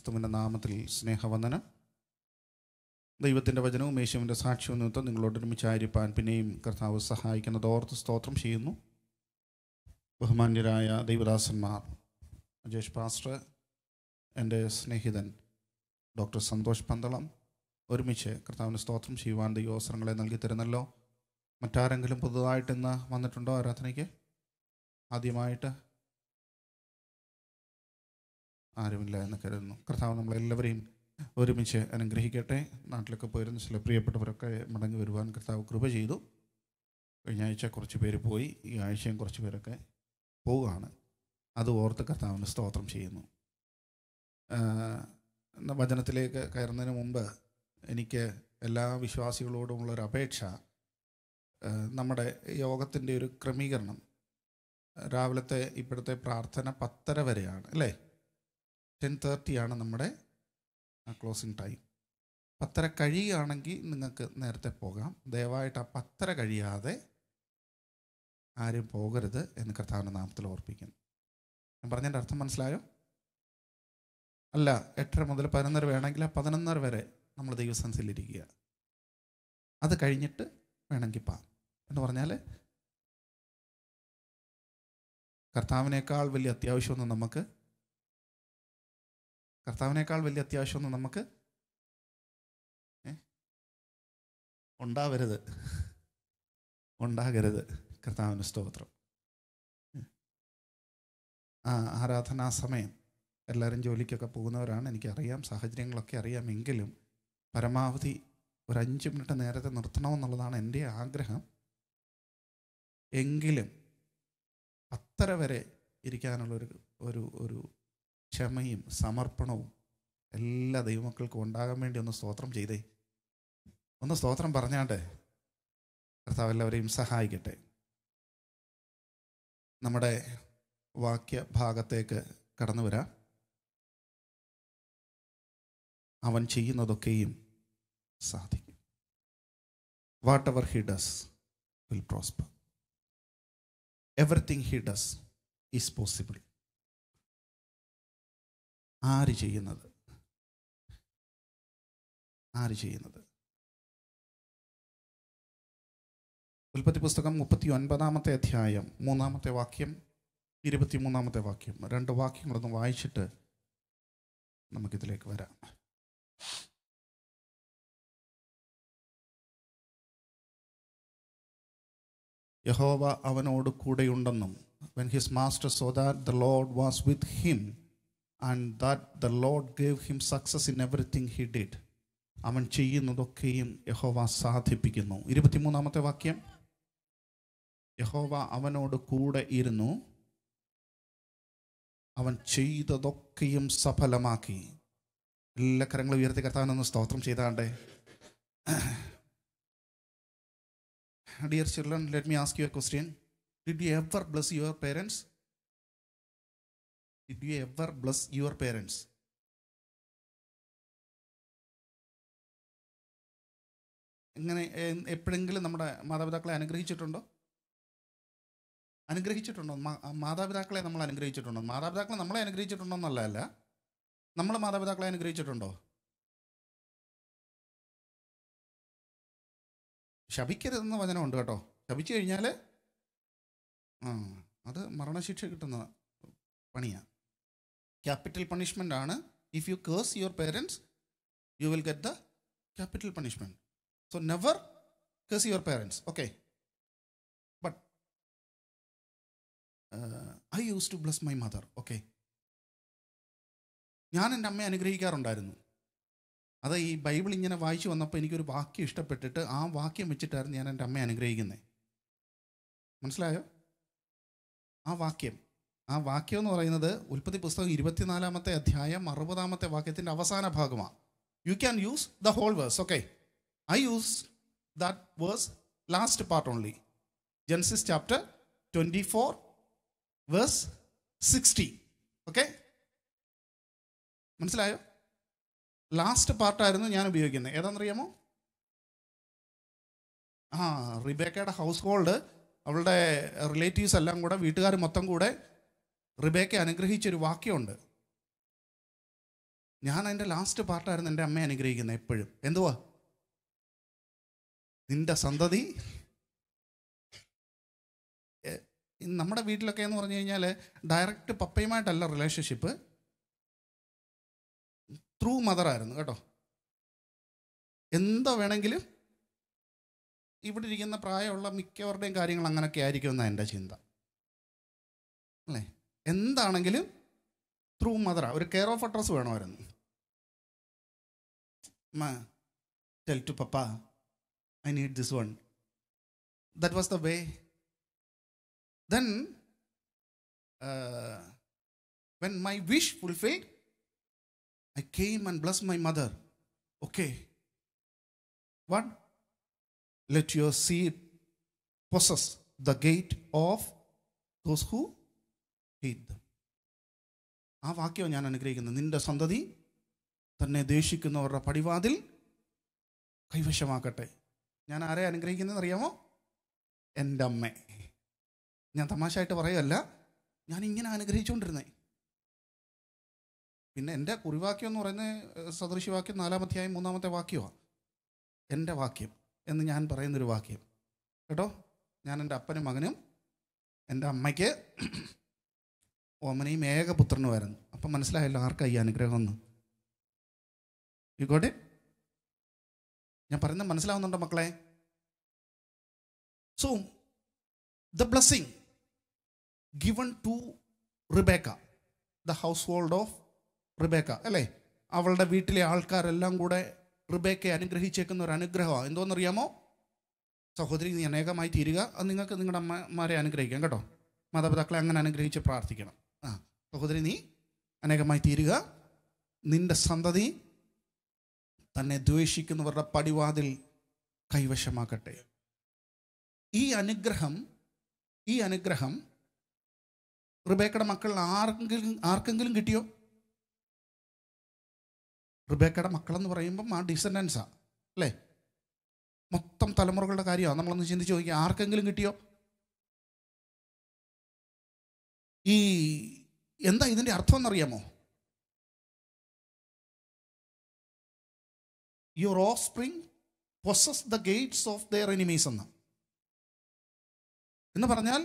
ക്രിസ്തുവിൻ്റെ നാമത്തിൽ സ്നേഹവന്ദനം ദൈവത്തിൻ്റെ വചനവും യേശുവിൻ്റെ സാക്ഷ്യവും നിമിത്തം നിങ്ങളോട് ഒരുമിച്ചായിരിക്കാൻ പിന്നെയും കർത്താവ് സഹായിക്കുന്നത് ഓർത്ത് സ്തോത്രം ചെയ്യുന്നു ബഹുമാന്യരായ ദൈവദാസന്മാർ അജേഷ് പാസ്റ്റർ എൻ്റെ സ്നേഹിതൻ ഡോക്ടർ സന്തോഷ് പന്തളം ഒരുമിച്ച് കർത്താവിന് സ്തോത്രം ചെയ്യുവാൻ ദൈവവസരങ്ങളെ നൽകി തരുന്നല്ലോ മറ്റാരെങ്കിലും പുതുതായിട്ട് ഇന്ന് വന്നിട്ടുണ്ടോ ആരാധനയ്ക്ക് ആദ്യമായിട്ട് ആരുമില്ല എന്ന് കരുതുന്നു കർത്താവ് നമ്മളെല്ലാവരെയും ഒരുമിച്ച് അനുഗ്രഹിക്കട്ടെ നാട്ടിലൊക്കെ പോയിരുന്ന ചില പ്രിയപ്പെട്ടവരൊക്കെ മടങ്ങി വരുവാൻ കർത്താവ് കൃപ ചെയ്തു കഴിഞ്ഞ ആഴ്ച കുറച്ച് പേര് പോയി ഈ ആഴ്ചയും കുറച്ച് പേരൊക്കെ പോവുകയാണ് അത് ഓർത്ത് കർത്താവിന് സ്തോത്രം ചെയ്യുന്നു ആഹ് എന്ന വചനത്തിലേക്ക് കയറുന്നതിന് മുമ്പ് എനിക്ക് എല്ലാ വിശ്വാസികളോടുമുള്ള ഒരു അപേക്ഷ ആഹ് നമ്മുടെ യോഗത്തിൻ്റെ ഒരു ക്രമീകരണം രാവിലത്തെ ഇപ്പോഴത്തെ പ്രാർത്ഥന പത്തര വരെയാണ് അല്ലേ ടെൻ തേർട്ടിയാണ് നമ്മുടെ ക്ലോസിങ് ടൈം പത്തര കഴിയുകയാണെങ്കിൽ നിങ്ങൾക്ക് നേരത്തെ പോകാം ദയവായിട്ട് ആ പത്തര കഴിയാതെ ആരും പോകരുത് എന്ന് കർത്താവിൻ്റെ നാമത്തിൽ ഓർപ്പിക്കുന്നു ഞാൻ പറഞ്ഞതിൻ്റെ അർത്ഥം മനസ്സിലായോ അല്ല എട്ടര മുതൽ പതിനൊന്നര വേണമെങ്കിൽ ആ പതിനൊന്നര വരെ നമ്മൾ ദൈവസൻസിലിരിക്കുക അത് കഴിഞ്ഞിട്ട് വേണമെങ്കിൽ പാ എന്ന് പറഞ്ഞാൽ കർത്താവിനേക്കാൾ വലിയ അത്യാവശ്യമൊന്നും നമുക്ക് കർത്താവിനേക്കാൾ വലിയ അത്യാവശ്യമൊന്നും നമുക്ക് ഏ? ഉണ്ടാവരുത് ഉണ്ടാകരുത് കർത്താവിന് സ്തോത്രം ആ ആരാധനാ സമയം എല്ലാവരും ജോലിക്കൊക്കെ പോകുന്നവരാണ് എനിക്കറിയാം സാഹചര്യങ്ങളൊക്കെ അറിയാം എങ്കിലും പരമാവധി ഒരു അഞ്ച് മിനിറ്റ് നേരത്തെ നിർത്തണമെന്നുള്ളതാണ് എൻ്റെ ആഗ്രഹം എങ്കിലും പത്തര വരെ ഇരിക്കാനുള്ളൊരു ഒരു ഒരു ക്ഷമയും സമർപ്പണവും എല്ലാ ദൈവമക്കൾക്കും ഉണ്ടാകാൻ വേണ്ടി ഒന്ന് സ്തോത്രം ചെയ്തേ ഒന്ന് സ്തോത്രം പറഞ്ഞാട്ടെ കർത്താവ് എല്ലാവരെയും സഹായിക്കട്ടെ നമ്മുടെ വാക്യ ഭാഗത്തേക്ക് കടന്നു വരാം അവൻ ചെയ്യുന്നതൊക്കെയും സാധിക്കും whatever he does will prosper everything he does is possible ആര് ചെയ്യുന്നത് ആര് ചെയ്യുന്നത് ഉൽപ്പത്തി പുസ്തകം മുപ്പത്തി ഒൻപതാമത്തെ അധ്യായം മൂന്നാമത്തെ വാക്യം ഇരുപത്തിമൂന്നാമത്തെ വാക്യം രണ്ട് വാക്യങ്ങളൊന്ന് വായിച്ചിട്ട് നമുക്കിതിലേക്ക് വരാം യഹോവ അവനോട് കൂടെയുണ്ടെന്നും when his master saw that the Lord was with him and that the Lord gave him success in everything he did അവൻ ചെയ്യുന്നതൊക്കെയും യഹോവ സാധിപ്പിക്കുന്നു ഇരുപത്തിമൂന്നാമത്തെ വാക്യം യഹോവ അവനോട് കൂടെ ഇരുന്നു അവൻ ചെയ്തതൊക്കെയും സഫലമാക്കി എല്ലാ കരങ്ങളും ഉയർത്തി കർത്താവിനൊന്ന് സ്തോത്രം ചെയ്താണ്ടേ dear children let me ask you a question did you ever bless your parents did you ever bless your parents എങ്ങനെ എ- എപ്പോഴെങ്കിലും നമ്മുടെ മാതാപിതാക്കളെ അനുഗ്രഹിച്ചിട്ടുണ്ടോ അനുഗ്രഹിച്ചിട്ടുണ്ടോ മാ- മാതാപിതാക്കളെ നമ്മൾ അനുഗ്രഹിച്ചിട്ടുണ്ടോ മാതാപിതാക്കളെ നമ്മളെ അനുഗ്രഹിച്ചിട്ടുണ്ടോ എന്നല്ല അല്ല നമ്മൾ മാതാപിതാക്കളെ അനുഗ്രഹിച്ചിട്ടുണ്ടോ ശപിക്കരുതെന്ന് വചനമുണ്ട് കേട്ടോ ശപിച്ചു കഴിഞ്ഞാൽ ആ അത് മരണശിക്ഷ കിട്ടുന്ന പണിയാണ് ക്യാപിറ്റൽ പണിഷ്മെൻ്റ് ആണ് if you curse your parents you will get the capital punishment so never curse your parents okay but I use to bless my mother okay ഞാൻ എൻ്റെ അമ്മയെ അനുഗ്രഹിക്കാറുണ്ടായിരുന്നു അത് ഈ ബൈബിൾ ഇങ്ങനെ വായിച്ചു വന്നപ്പോൾ എനിക്കൊരു വാക്യം ഇഷ്ടപ്പെട്ടിട്ട് ആ വാക്യം വെച്ചിട്ടായിരുന്നു ഞാൻ എൻ്റെ അമ്മയെ അനുഗ്രഹിക്കുന്നത് മനസ്സിലായോ ആ വാക്യം ആ വാക്യം എന്ന് പറയുന്നത് ഉൽപ്പത്തി പുസ്തകം ഇരുപത്തിനാലാമത്തെ അധ്യായം അറുപതാമത്തെ വാക്യത്തിൻ്റെ അവസാന ഭാഗമാണ് you can use the whole verse okay I use that verse last part only Genesis chapter twenty four verse sixty okay മനസ്സിലായോ ലാസ്റ്റ് പാർട്ടായിരുന്നു ഞാൻ ഉപയോഗിക്കുന്നത് ഏതാണെന്നറിയാമോ ആ റിബേക്കയുടെ ഹൗസ് ഹോൾഡ് അവളുടെ റിലേറ്റീവ്സ് എല്ലാം കൂടെ വീട്ടുകാർ മൊത്തം കൂടെ റിബേക്കെ അനുഗ്രഹിച്ചൊരു വാക്യമുണ്ട് ഞാൻ അതിൻ്റെ ലാസ്റ്റ് പാർട്ടായിരുന്നു എൻ്റെ അമ്മയെ അനുഗ്രഹിക്കുന്നത് എപ്പോഴും എന്തുവാ നിന്റെ സന്തതി എ, ഇന്ന് നമ്മുടെ വീട്ടിലൊക്കെ എന്ന് പറഞ്ഞു കഴിഞ്ഞാൽ ഡയറക്റ്റ് പപ്പയുമായിട്ടല്ല റിലേഷൻഷിപ്പ് ത്രൂ മദറായിരുന്നു കേട്ടോ എന്തോ വേണമെങ്കിലും ഇവിടെ ഇരിക്കുന്ന പ്രായമുള്ള മിക്കവരുടെയും കാര്യങ്ങൾ അങ്ങനെയൊക്കെ ആയിരിക്കും എന്നാണ് എൻ്റെ ചിന്ത അല്ലേ എന്താണെങ്കിലും ത്രൂ മദറാ ഒരു കെയർ ഓഫ് അഡ്രസ് വേണമായിരുന്നു ടെൽ ടു പപ്പ I need this one that was the way then when my wish fulfilled I came and blessed my mother. Okay. What? Let your seed possess the gate of those who hate them. ആ വാക്യം ഞാൻ അനുഗ്രഹിക്കുന്നത് നിന്റെ സന്തതി തന്നെ ദേഷിക്കുന്നവരുടെ പടിവാതിൽ കൈവശമാക്കട്ടെ ഞാൻ ആരെ അനുഗ്രഹിക്കുന്നത് അറിയാമോ എൻ്റെ അമ്മ ഞാൻ തമാശയായിട്ട് പറയുകയല്ല ഞാൻ ഇങ്ങനെ അനുഗ്രഹിച്ചുകൊണ്ടിരുന്നേ പിന്നെ എൻ്റെ കുറിവാക്യം എന്ന് പറയുന്നത് സദൃശവാക്യം നാലാമധ്യായം മൂന്നാമത്തെ വാക്യമാണ് എൻ്റെ വാക്യം എന്ന് ഞാൻ പറയുന്നൊരു വാക്യം കേട്ടോ ഞാൻ എൻ്റെ അപ്പനും മകനും എൻ്റെ അമ്മയ്ക്ക് ഓമനയും ഏകപുത്രനുമായിരുന്നു അപ്പം മനസ്സിലായല്ലോ ആർക്കാ ഈ അനുഗ്രഹം എന്ന് ഇക്കോട്ടെ ഞാൻ പറയുന്നത് മനസ്സിലാവുന്നുണ്ടോ മക്കളെ so the blessing given to Rebecca the household of Rebecca അല്ലേ അവളുടെ വീട്ടിലെ ആൾക്കാരെല്ലാം കൂടെ റിബേക്കയെ അനുഗ്രഹിച്ചേക്കുന്ന ഒരു അനുഗ്രഹമാണ് എന്തോന്നറിയാമോ സഹോദരി നീ അനേകമായി തീരുക അത് നിങ്ങൾക്ക് നിങ്ങളുടെ അമ്മമാരെ അനുഗ്രഹിക്കാം കേട്ടോ മാതാപിതാക്കളെ അങ്ങനെ അനുഗ്രഹിച്ച് പ്രാർത്ഥിക്കണം ആ സഹോദരി നീ അനേകമായി തീരുക നിന്റെ സന്തതി തന്നെ ദ്വേഷിക്കുന്നവരുടെ പടിവാതിൽ കൈവശമാക്കട്ടെ ഈ അനുഗ്രഹം ഈ അനുഗ്രഹം റിബേക്കയുടെ മക്കൾ ആർക്കെങ്കിലും ആർക്കെങ്കിലും കിട്ടിയോ റിബേക്കയുടെ മക്കളെന്ന് പറയുമ്പം ആ ഡിസൻഡൻസാ അല്ലേ മൊത്തം തലമുറകളുടെ കാര്യമാണ് നമ്മളൊന്ന് ചിന്തിച്ച് നോക്കിയാൽ ആർക്കെങ്കിലും കിട്ടിയോ ഈ എന്താ ഇതിൻ്റെ അർത്ഥം എന്നറിയാമോ your offspring possess the gates of their enemies എന്ന് എന്ന് പറഞ്ഞാൽ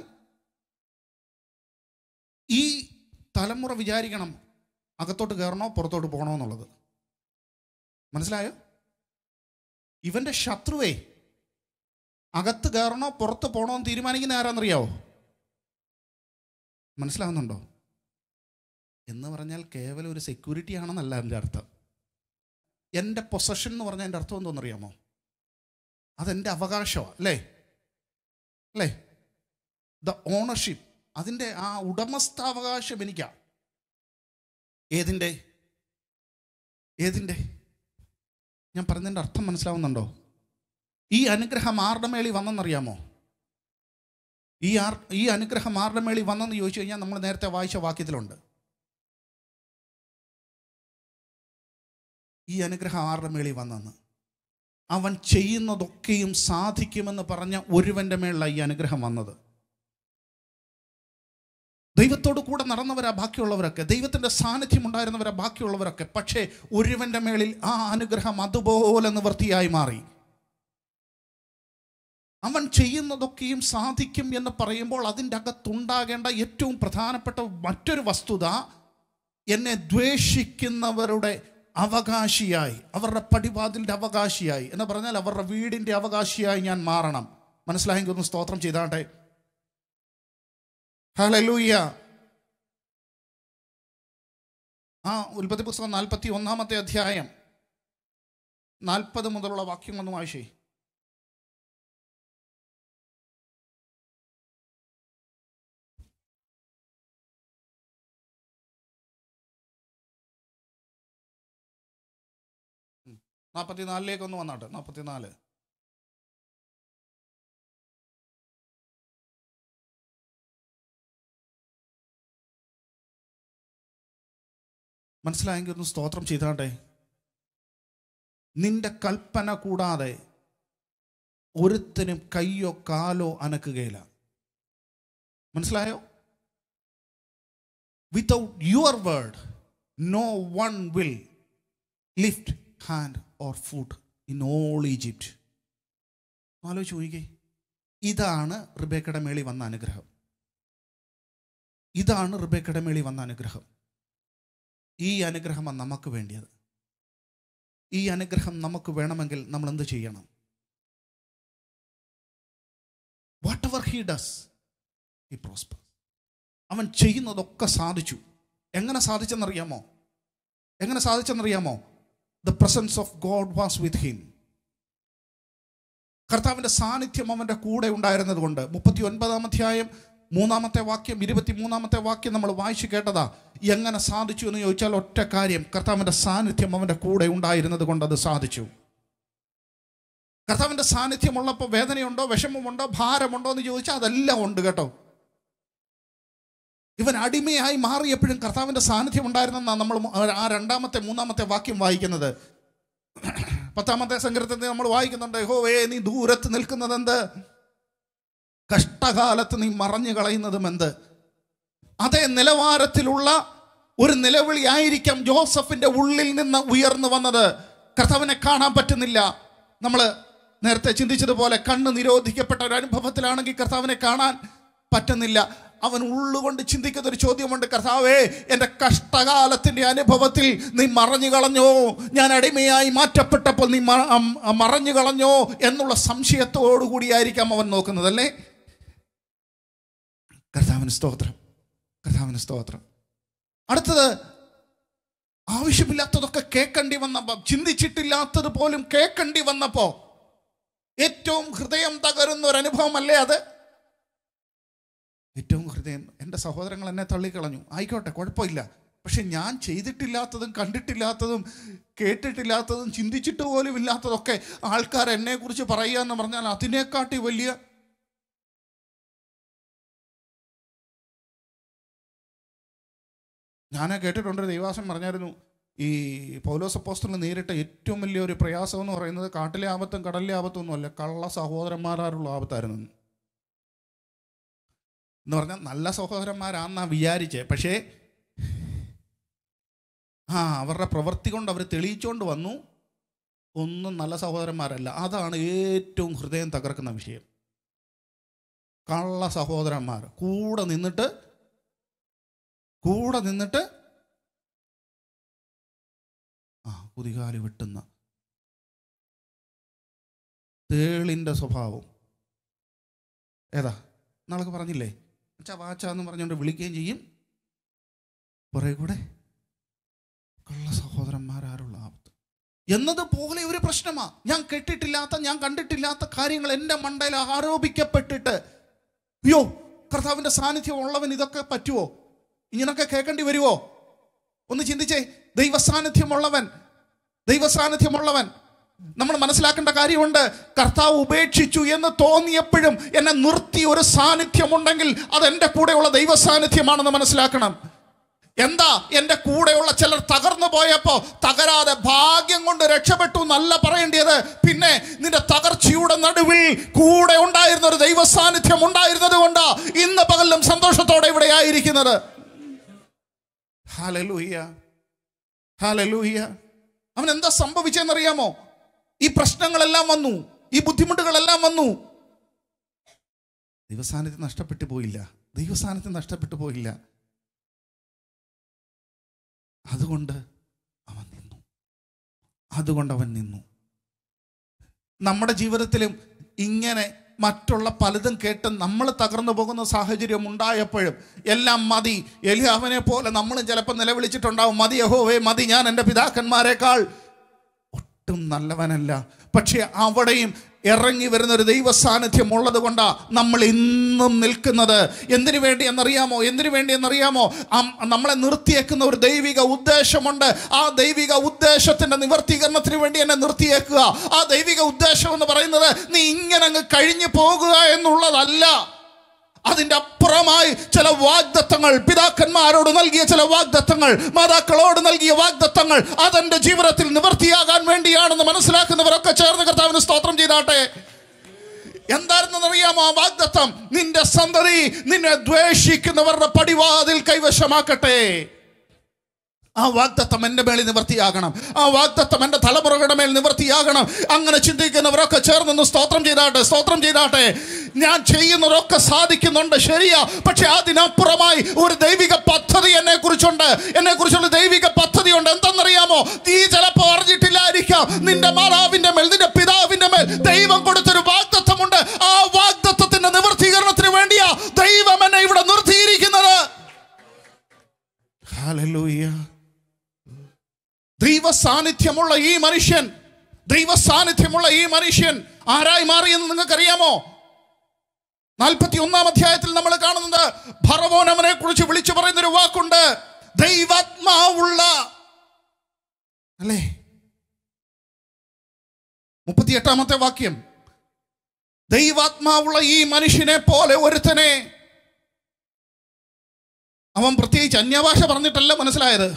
ഈ തലമുറ വിചാരിക്കണം അകത്തോട്ട് കയറണോ പുറത്തോട്ട് പോകണോ എന്നുള്ളത് മനസ്സിലായോ ഇവന്റെ ശത്രുവേ അകത്ത് കയറണോ പുറത്ത് പോകണോ എന്ന് തീരുമാനിക്കുന്ന ആരാന്നറിയാവോ മനസ്സിലാവുന്നുണ്ടോ എന്ന് പറഞ്ഞാൽ കേവലം ഒരു സെക്യൂരിറ്റി ആണെന്നല്ല എൻ്റെ അർത്ഥം എൻ്റെ പൊസഷൻ എന്ന് പറഞ്ഞാൽ എൻ്റെ അർത്ഥം എന്തോന്നറിയാമോ അതെൻ്റെ അവകാശമാണ് അല്ലേ അല്ലേ ദ ഓണർഷിപ്പ് അതിൻ്റെ ആ ഉടമസ്ഥാവകാശം എനിക്കാ ഏതിൻ്റെ ഏതിൻ്റെ ഞാൻ പറഞ്ഞതിൻ്റെ അർത്ഥം മനസ്സിലാവുന്നുണ്ടോ ഈ അനുഗ്രഹം ആരുടെ മേളി വന്നെന്നറിയാമോ ഈ ആർ ഈ അനുഗ്രഹം ആരുടെ മേളി വന്നെന്ന് ചോദിച്ചു കഴിഞ്ഞാൽ നമ്മൾ നേരത്തെ വായിച്ച വാക്യത്തിലുണ്ട് ഈ അനുഗ്രഹം ആരുടെ മേളി വന്നെന്ന് അവൻ ചെയ്യുന്നതൊക്കെയും സാധിക്കുമെന്ന് പറഞ്ഞ ഒരുവന്റെ മേളിലാണ് ഈ അനുഗ്രഹം വന്നത് ദൈവത്തോട് കൂടെ നടന്നവരാ ബാക്കിയുള്ളവരൊക്കെ ദൈവത്തിൻ്റെ സാന്നിധ്യം ഉണ്ടായിരുന്നവരാ ബാക്കിയുള്ളവരൊക്കെ പക്ഷേ ഒരുവന്റെ മേളിൽ ആ അനുഗ്രഹം അതുപോലെ നിവൃത്തിയായി മാറി അവൻ ചെയ്യുന്നതൊക്കെയും സാധിക്കും എന്ന് പറയുമ്പോൾ അതിൻ്റെ അകത്തുണ്ടാകേണ്ട ഏറ്റവും പ്രധാനപ്പെട്ട മറ്റൊരു വസ്തുത എന്നെ ദ്വേഷിക്കുന്നവരുടെ അവകാശിയായി അവരുടെ പടിവാതിലിൻ്റെ അവകാശിയായി എന്ന് പറഞ്ഞാൽ അവരുടെ വീടിൻ്റെ അവകാശിയായി ഞാൻ മാറണം മനസ്സിലായെങ്കിൽ ഒന്ന് സ്തോത്രം ചെയ്താട്ടെ ഹലലൂയ ആ ഉൽപ്പത്തി പുസ്തകം നാൽപ്പത്തി ഒന്നാമത്തെ അധ്യായം നാൽപ്പത് മുതലുള്ള വാക്യം ഒന്ന് വായിച്ചേ നാൽപ്പത്തിനാലിലേക്ക് ഒന്ന് വന്നാട്ടെ നാൽപ്പത്തിനാല് മനസ്സിലായെങ്കിൽ ഒന്ന് സ്തോത്രം ചെയ്താട്ടെ നിന്റെ കൽപ്പന കൂടാതെ ഒരുത്തനും കയ്യോ കാലോ അനക്കുകയില്ല മനസ്സിലായോ without your word no one will lift hand or foot in all Egypt ആലോചിച്ച് നോക്കിക്കേ ഇതാണ് റിബേക്കയുടെ മേളി വന്ന അനുഗ്രഹം ഇതാണ് റിബേക്കയുടെ മേളി വന്ന അനുഗ്രഹം ഈ അനുഗ്രഹമാണ് നമുക്ക് വേണ്ടിയത് ഈ അനുഗ്രഹം നമുക്ക് വേണമെങ്കിൽ നമ്മൾ എന്ത് ചെയ്യണം whatever he does he prosper അവൻ ചെയ്യുന്നതൊക്കെ സാധിച്ചു എങ്ങനെ സാധിച്ചെന്നറിയാമോ എങ്ങനെ സാധിച്ചെന്നറിയാമോ the presence of God was with him കർത്താവിൻ്റെ സാന്നിധ്യം അവൻ്റെ കൂടെ ഉണ്ടായിരുന്നത് കൊണ്ട് മുപ്പത്തി ഒൻപതാം അധ്യായം മൂന്നാമത്തെ വാക്യം ഇരുപത്തി മൂന്നാമത്തെ വാക്യം നമ്മൾ വായിച്ചു കേട്ടതാ എങ്ങനെ സാധിച്ചു എന്ന് ചോദിച്ചാൽ ഒറ്റ കാര്യം കർത്താവിൻ്റെ സാന്നിധ്യം അവൻ്റെ കൂടെ ഉണ്ടായിരുന്നത് കൊണ്ട് അത് സാധിച്ചു കർത്താവിൻ്റെ സാന്നിധ്യമുള്ളപ്പോൾ വേദനയുണ്ടോ വിഷമമുണ്ടോ ഭാരമുണ്ടോ എന്ന് ചോദിച്ചാൽ അതെല്ലാം ഉണ്ട് കേട്ടോ ഇവൻ അടിമയായി മാറിയപ്പോഴും കർത്താവിൻ്റെ സാന്നിധ്യം ഉണ്ടായിരുന്നെന്നാണ് നമ്മൾ ആ രണ്ടാമത്തെ മൂന്നാമത്തെ വാക്യം വായിക്കുന്നത് പത്താമത്തെ സങ്കീർത്തനത്തിൽ നമ്മൾ വായിക്കുന്നുണ്ട് ഹോവേ നീ ദൂരത്ത് നിൽക്കുന്നത് എന്ത് കഷ്ടകാലത്ത് നീ മറഞ്ഞു കളയുന്നതും എന്ത് അതേ നിലവാരത്തിലുള്ള ഒരു നിലവിളി ആയിരിക്കാം ജോസഫിന്റെ ഉള്ളിൽ നിന്ന് ഉയർന്നു വന്നത് കർത്താവിനെ കാണാൻ പറ്റുന്നില്ല നമ്മൾ നേരത്തെ ചിന്തിച്ചതുപോലെ കണ്ണ് നിരോധിക്കപ്പെട്ട ഒരു അനുഭവത്തിലാണെങ്കിൽ കർത്താവിനെ കാണാൻ പറ്റുന്നില്ല അവൻ ഉള്ളുകൊണ്ട് ചിന്തിക്കുന്ന ഒരു ചോദ്യമുണ്ട് കർത്താവേ എൻ്റെ കഷ്ടകാലത്തിൻ്റെ അനുഭവത്തിൽ നീ മറഞ്ഞു കളഞ്ഞോ ഞാൻ അടിമയായി മാറ്റപ്പെട്ടപ്പോൾ നീ മ- അം- മറഞ്ഞു കളഞ്ഞോ എന്നുള്ള സംശയത്തോടു കൂടിയായിരിക്കാം അവൻ നോക്കുന്നത് അല്ലേ കർത്താവിന് സ്തോത്രം കർത്താവിന് സ്തോത്രം അടുത്തത് ആവശ്യമില്ലാത്തതൊക്കെ കേൾക്കേണ്ടി വന്നപ്പോൾ ചിന്തിച്ചിട്ടില്ലാത്തത് പോലും കേൾക്കേണ്ടി വന്നപ്പോൾ ഏറ്റവും ഹൃദയം തകരുന്ന ഒരു അനുഭവമല്ലേ അത് ഏറ്റവും ഹൃദയം എൻ്റെ സഹോദരങ്ങൾ എന്നെ തള്ളിക്കളഞ്ഞു ആയിക്കോട്ടെ കുഴപ്പമില്ല പക്ഷെ ഞാൻ ചെയ്തിട്ടില്ലാത്തതും കണ്ടിട്ടില്ലാത്തതും കേട്ടിട്ടില്ലാത്തതും ചിന്തിച്ചിട്ട് പോലും ഇല്ലാത്തതൊക്കെ ആൾക്കാർ എന്നെക്കുറിച്ച് പറയുക എന്ന് പറഞ്ഞാൽ അതിനെക്കാട്ടി വലിയ ഞാൻ കേട്ടിട്ടുണ്ട് ഒരു ദൈവാസം പറഞ്ഞായിരുന്നു ഈ പൗലോസ് അപ്പോസ്റ്റലിന് നേരിട്ട ഏറ്റവും വലിയ ഒരു പ്രയാസം എന്ന് പറയുന്നത് കാട്ടിലെ ആപത്തും കടലിലെ ആപത്തും ഒന്നുമല്ല കള്ള സഹോദരന്മാരാലുള്ള ആപത്തായിരുന്നു എന്ന് പറഞ്ഞാൽ നല്ല സഹോദരന്മാരാന്നാ വിചാരിച്ചേ പക്ഷേ ആ അവരുടെ പ്രവൃത്തി കൊണ്ട് അവർ തെളിയിച്ചുകൊണ്ട് വന്നു ഒന്നും നല്ല സഹോദരന്മാരല്ല അതാണ് ഏറ്റവും ഹൃദയം തകർക്കുന്ന വിഷയം കള്ള സഹോദരന്മാർ കൂടെ നിന്നിട്ട് കൂടെ നിന്നിട്ട് ആ കുതികാലി വെട്ടുന്ന തേളിൻ്റെ സ്വഭാവം ഏതാ നാളെ പറഞ്ഞില്ലേ അച്ഛാ വാച്ച എന്ന് പറഞ്ഞുകൊണ്ട് വിളിക്കുകയും ചെയ്യും പുറകെ കൂടെ കള്ള സഹോദരന്മാരാരുള്ള ആപത്ത് എന്നതുപോലെ ഒരു പ്രശ്നമാ ഞാൻ കേട്ടിട്ടില്ലാത്ത ഞാൻ കണ്ടിട്ടില്ലാത്ത കാര്യങ്ങൾ എൻ്റെ മണ്ടയിൽ ആരോപിക്കപ്പെട്ടിട്ട് അയ്യോ കർത്താവിൻ്റെ സാന്നിധ്യം ഉള്ളവൻ ഇതൊക്കെ പറ്റുമോ ഇങ്ങനൊക്കെ കേൾക്കേണ്ടി വരുമോ ഒന്ന് ചിന്തിച്ചേ ദൈവസാന്നിധ്യമുള്ളവൻ ദൈവസാന്നിധ്യമുള്ളവൻ നമ്മൾ മനസ്സിലാക്കേണ്ട കാര്യമുണ്ട് കർത്താവ് ഉപേക്ഷിച്ചു എന്ന് തോന്നിയപ്പോഴും എന്നെ നിർത്തി ഒരു സാന്നിധ്യമുണ്ടെങ്കിൽ അത് എൻ്റെ കൂടെയുള്ള ദൈവ സാന്നിധ്യമാണെന്ന് മനസ്സിലാക്കണം എന്താ എൻ്റെ കൂടെയുള്ള ചിലർ തകർന്നു പോയപ്പോ തകരാതെ ഭാഗ്യം കൊണ്ട് രക്ഷപ്പെട്ടു എന്നല്ല പറയേണ്ടത് പിന്നെ നിന്റെ തകർച്ചയുടെ നടുവിൽ കൂടെ ഉണ്ടായിരുന്ന ഒരു ദൈവ സാന്നിധ്യം ഉണ്ടായിരുന്നത് കൊണ്ടാ ഇന്ന് പകലും സന്തോഷത്തോടെ ഇവിടെ ആയിരിക്കുന്നത് ഹാലലൂയ്യ ഹാലലൂയ്യ അവൻ എന്താ സംഭവിച്ചെന്നറിയാമോ ഈ പ്രശ്നങ്ങളെല്ലാം വന്നു ഈ ബുദ്ധിമുട്ടുകളെല്ലാം വന്നു ദൈവസാന്നിധ്യം നഷ്ടപ്പെട്ടു പോയില്ല ദൈവസാന്നിധ്യം നഷ്ടപ്പെട്ടു പോയില്ല അതുകൊണ്ട് അവൻ നിന്നു അതുകൊണ്ട് അവൻ നിന്നു നമ്മുടെ ജീവിതത്തിലും ഇങ്ങനെ മറ്റുള്ള പലതും കേട്ട് നമ്മൾ തകർന്നു പോകുന്ന സാഹചര്യം ഉണ്ടായപ്പോഴും എല്ലാം മതി എലിയാവനെ പോലെ നമ്മളും ചിലപ്പോൾ നിലവിളിച്ചിട്ടുണ്ടാവും മതി യഹോവേ മതി ഞാൻ എൻ്റെ പിതാക്കന്മാരെക്കാൾ ഒട്ടും നല്ലവനല്ല പക്ഷേ അവിടെയും ഇറങ്ങി വരുന്ന ഒരു ദൈവ സാന്നിധ്യം ഉള്ളത് കൊണ്ടാ നമ്മൾ ഇന്നും നിൽക്കുന്നത് എന്തിനു വേണ്ടി എന്നറിയാമോ എന്തിനു വേണ്ടി എന്നറിയാമോ അം- നമ്മളെ നിർത്തിയേക്കുന്ന ഒരു ദൈവിക ഉദ്ദേശമുണ്ട് ആ ദൈവിക ഉദ്ദേശത്തിന്റെ നിവർത്തീകരണത്തിന് വേണ്ടി എന്നെ നിർത്തിയേക്കുക ആ ദൈവിക ഉദ്ദേശം എന്ന് പറയുന്നത് നീ ഇങ്ങനെ അങ്ങ് കഴിഞ്ഞു പോകുക എന്നുള്ളതല്ല അതിൻ്റെ അപ്പുറമായി ചില വാഗ്ദത്തങ്ങൾ പിതാക്കന്മാരോട് നൽകിയ ചില വാഗ്ദത്തങ്ങൾ മാതാക്കളോട് നൽകിയ വാഗ്ദത്തങ്ങൾ അതെന്റെ ജീവിതത്തിൽ നിവർത്തിയാകാൻ വേണ്ടിയാണെന്ന് മനസ്സിലാക്കുന്നവരൊക്കെ ചേർന്ന് കർത്താവിന് സ്തോത്രം ചെയ്താട്ടെ എന്തായിരുന്നെന്ന് അറിയാമോ ആ വാഗ്ദത്തം നിന്റെ സന്തതി നിന്നെ ദ്വേഷിക്കുന്നവരുടെ പടിവാതിൽ കൈവശമാക്കട്ടെ ആ വാഗ്ദത്തം എൻ്റെ മേളിൽ നിവർത്തിയാകണം ആ വാഗ്ദത്തം എൻ്റെ തലമുറകളുടെ മേൽ നിവർത്തിയാകണം അങ്ങനെ ചിന്തിക്കുന്നവരൊക്കെ ചേർന്നൊന്ന് സ്തോത്രം ചെയ്താട്ടെ സ്തോത്രം ചെയ്താട്ടെ ഞാൻ ചെയ്യുന്നതൊക്കെ സാധിക്കുന്നുണ്ട് ശരിയാ പക്ഷെ അതിനപ്പുറമായി ഒരു ദൈവിക പദ്ധതി എന്നെ കുറിച്ചുണ്ട് എന്നെ കുറിച്ചുള്ള ദൈവിക പദ്ധതി ഉണ്ട് എന്തെന്നറിയാമോ നീ ചിലപ്പോൾ അറിഞ്ഞിട്ടില്ലായിരിക്കാം നിന്റെ മാതാവിന്റെ മേൽ നിന്റെ പിതാവിന്റെ മേൽ ദൈവം കൊടുത്തൊരു വാഗ്ദത്തമുണ്ട് ആ വാഗ്ദത്തത്തിന്റെ നിവർത്തീകരണത്തിന് വേണ്ടിയാ ദൈവം എന്നെ ഇവിടെ നിർത്തിയിരിക്കുന്നത് ഹല്ലേലൂയ ദൈവ സാന്നിധ്യമുള്ള ഈ മനുഷ്യൻ ദൈവ സാന്നിധ്യമുള്ള ഈ മനുഷ്യൻ ആരായി മാറിയെന്ന് നിങ്ങൾക്കറിയാമോ നാൽപ്പത്തി ഒന്നാം അധ്യായത്തിൽ നമ്മൾ കാണുന്നത് ഭറവോൻ അവനെ കുറിച്ച് വിളിച്ചു പറയുന്ന ഒരു വാക്കുണ്ട് ദൈവാത്മാവുള്ള അല്ലേ മുപ്പത്തി എട്ടാമത്തെ വാക്യം ദൈവാത്മാവുള്ള ഈ മനുഷ്യനെ പോലെ ഒരുത്തനെ അവൻ പ്രത്യേകിച്ച് അന്യഭാഷ പറഞ്ഞിട്ടല്ല മനസ്സിലായത്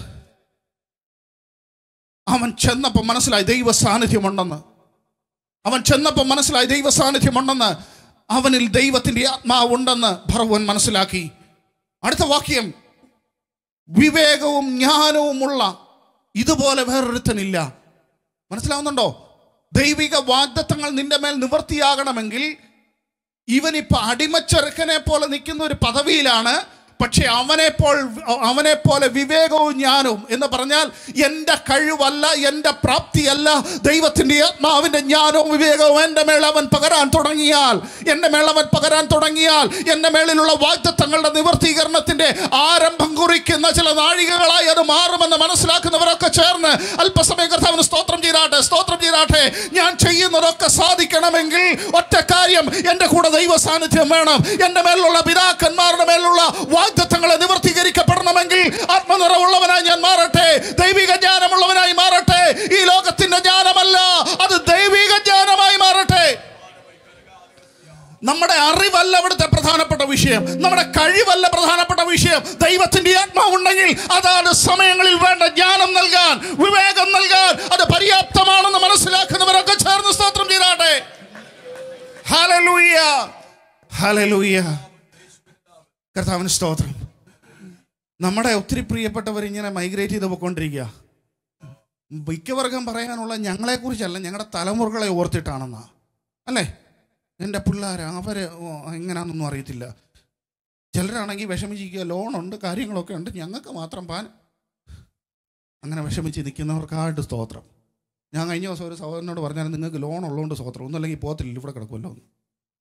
അവൻ ചെന്നപ്പോൾ മനസ്സിലായി ദൈവ സാന്നിധ്യമുണ്ടെന്ന് അവൻ ചെന്നപ്പോൾ മനസ്സിലായി ദൈവ സാന്നിധ്യമുണ്ടെന്ന് അവനിൽ ദൈവത്തിന്റെ ആത്മാവുണ്ടെന്ന് ഭർവൻ മനസ്സിലാക്കി അടുത്ത വാക്യം വിവേകവും ജ്ഞാനവുമുള്ള ഇതുപോലെ വേറൊരുത്തനില്ല മനസ്സിലാവുന്നുണ്ടോ ദൈവിക വാഗ്ദത്തങ്ങൾ നിന്റെ മേൽ നിവർത്തിയാകണമെങ്കിൽ ഇവനിപ്പോ അടിമച്ചെറുക്കനെ പോലെ നിൽക്കുന്ന ഒരു പദവിയിലാണ് പക്ഷെ അവനെപ്പോൾ അവനെ പോലെ വിവേകവും ജ്ഞാനവും എന്ന് പറഞ്ഞാൽ എൻ്റെ കഴിവല്ല എൻ്റെ പ്രാപ്തിയല്ല ദൈവത്തിൻ്റെ ആത്മാവിൻ്റെ ജ്ഞാനവും വിവേകവും എൻ്റെ മേൽ അവൻ പകരാൻ തുടങ്ങിയാൽ എൻ്റെ മേൽ അവൻ പകരാൻ തുടങ്ങിയാൽ എൻ്റെ മേളിലുള്ള വാഗ്ദത്തങ്ങളുടെ നിവർത്തീകരണത്തിൻ്റെ ആരംഭം കുറിക്കുന്ന ചില നാഴികകളായി അത് മാറുമെന്ന് മനസ്സിലാക്കുന്നവരൊക്കെ ചേർന്ന് അല്പസമയം കർത്താവിന് സ്തോത്രം ചെയ്താട്ടെ സ്തോത്രം ചെയ്താട്ടെ ഞാൻ ചെയ്യുന്നതൊക്കെ സാധിക്കണമെങ്കിൽ ഒറ്റ കാര്യം എൻ്റെ കൂടെ ദൈവ സാന്നിധ്യം വേണം എൻ്റെ മേലുള്ള പിതാക്കന്മാരുടെ മേലുള്ള വാഗ്ദത്തങ്ങളെ നിവർത്തീകരിക്കപ്പെടണമെങ്കിൽ ആത്മനിറവുള്ളവനായി ഞാൻ മാറട്ടെ ദൈവിക ജ്ഞാനമുള്ളവനായി മാറട്ടെ ഈ ലോകത്തിന്റെ ജ്ഞാനമല്ല അത് ദൈവിക ജ്ഞാനമായി മാറട്ടെ നമ്മുടെ അറിവല്ല ഇവിടുത്തെ പ്രധാനപ്പെട്ട വിഷയം നമ്മുടെ കഴിവല്ല പ്രധാനപ്പെട്ട വിഷയം ദൈവത്തിന്റെ ആത്മാവുണ്ടെങ്കിൽ അതാണ് സമയങ്ങളിൽ വേണ്ട ജ്ഞാനം നൽകാൻ വിവേകം നൽകാൻ അത് പര്യാപ്തമാണെന്ന് മനസ്സിലാക്കുന്നവരൊക്കെ ചേർന്ന് സ്തോത്രം ചെയ്താട്ടെ ഹലലൂയ ഹലലൂയ കർത്താവിന് സ്തോത്രം നമ്മുടെ ഒത്തിരി പ്രിയപ്പെട്ടവർ ഇങ്ങനെ മൈഗ്രേറ്റ് ചെയ്ത് പോയിക്കൊണ്ടിരിക്കുക മിക്കവർക്കും പറയാനുള്ള ഞങ്ങളെക്കുറിച്ചല്ല ഞങ്ങളുടെ തലമുറകളെ ഓർത്തിട്ടാണെന്നാ അല്ലേ എൻ്റെ പിള്ളേർ അവർ എങ്ങനെയാണെന്നൊന്നും അറിയത്തില്ല ചിലരാണെങ്കിൽ വിഷമിച്ചിരിക്കുക ലോണുണ്ട് കാര്യങ്ങളൊക്കെ ഉണ്ട് ഞങ്ങൾക്ക് മാത്രം പാൻ അങ്ങനെ വിഷമിച്ച് നിൽക്കുന്നവർക്കായിട്ട് സ്തോത്രം ഞാൻ കഴിഞ്ഞ ദിവസം ഒരു സഹോദരനോട് പറഞ്ഞാൽ നിങ്ങൾക്ക് ലോൺ ഉള്ളതുകൊണ്ട് സ്തോത്രം ഒന്നുമല്ലെങ്കിൽ പോകത്തില്ല ഇവിടെ കിടക്കുമല്ലോ എന്ന്